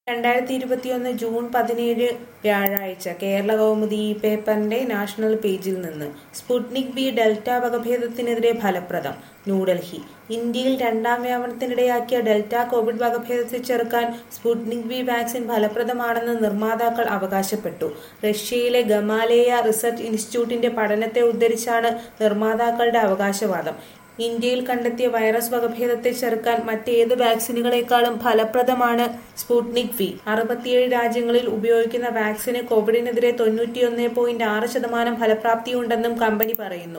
രണ്ടായിരത്തി ഇരുപത്തിയൊന്ന് ജൂൺ പതിനേഴ് വ്യാഴാഴ്ച കേരള കൗമുദി ഈ പേപ്പറിന്റെ നാഷണൽ പേജിൽ നിന്ന് സ്പുട്നിക് ബി ഡെൽറ്റ വകഭേദത്തിനെതിരെ ഫലപ്രദം ന്യൂഡൽഹി ഇന്ത്യയിൽ രണ്ടാം വ്യാപനത്തിനിടയാക്കിയ ഡെൽറ്റ കോവിഡ് വകഭേദത്തെ ചെറുക്കാൻ സ്പുട്നിക് ബി വാക്സിൻ ഫലപ്രദമാണെന്ന് നിർമ്മാതാക്കൾ അവകാശപ്പെട്ടു റഷ്യയിലെ ഗമാലേയ റിസർച്ച് ഇൻസ്റ്റിറ്റ്യൂട്ടിന്റെ പഠനത്തെ ഉദ്ധരിച്ചാണ് നിർമ്മാതാക്കളുടെ അവകാശവാദം ഇന്ത്യയിൽ കണ്ടെത്തിയ വൈറസ് വകഭേദത്തെ ചെറുക്കാൻ മറ്റേത് വാക്സിനുകളെക്കാളും ഫലപ്രദമാണ് സ്പുട്നിക് വി അറുപത്തിയേഴ് രാജ്യങ്ങളിൽ ഉപയോഗിക്കുന്ന വാക്സിന് കോവിഡിനെതിരെ തൊണ്ണൂറ്റിയൊന്ന് പോയിന്റ് ആറ് ശതമാനം ഫലപ്രാപ്തിയുണ്ടെന്നും കമ്പനി പറയുന്നു